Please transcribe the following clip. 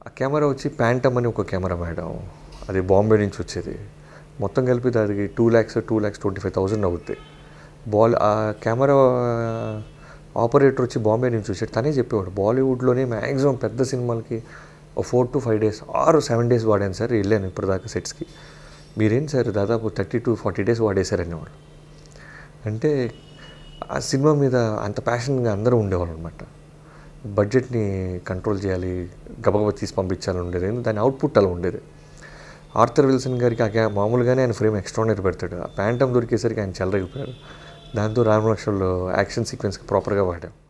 ఆ కెమెరా వచ్చి ప్యాంటమ్ అని ఒక కెమెరా మేడం అది బాంబే నుంచి వచ్చేది మొత్తం కలిపి దానికి two lakhs two lakhs twenty five thousand అవుద్ది బాల్ ఆ కెమెరా ఆపరేటర్ వచ్చి బాంబే నుంచి వచ్చాడు తనే చెప్పేవాడు బాలీవుడ్లోనే మ్యాక్సిమం పెద్ద సినిమాలకి ఒక ఫోర్ టు ఫైవ్ డేస్ ఆరు సెవెన్ డేస్ వాడాను సార్ వెళ్ళాను ఇప్పటిదాకా సెట్స్కి మీరేం సార్ దాదాపు థర్టీ టు ఫార్టీ డేస్ వాడేశారు అనేవాడు అంటే ఆ సినిమా మీద అంత ప్యాషన్గా అందరూ ఉండేవాళ్ళు అనమాట బడ్జెట్ని కంట్రోల్ చేయాలి గబగబా తీసి పంపించాలని ఉండేది ఎందుకంటే దాని అవుట్పుట్ అలా ఉండేది ఆర్థర్ విల్సన్ గారికి ఆ క్యా- మామూలుగానే ఆయన ఫ్రేమ్ ఎక్స్ట్రానరీ పెడతాడు ఆ ప్యాంటమ్ దొరికేసరికి ఆయన చెల్లరగిపోయాడు దాంతో రామలక్ష్మణ్లో యాక్షన్ సీక్వెన్స్కి ప్రాపర్గా వాడాం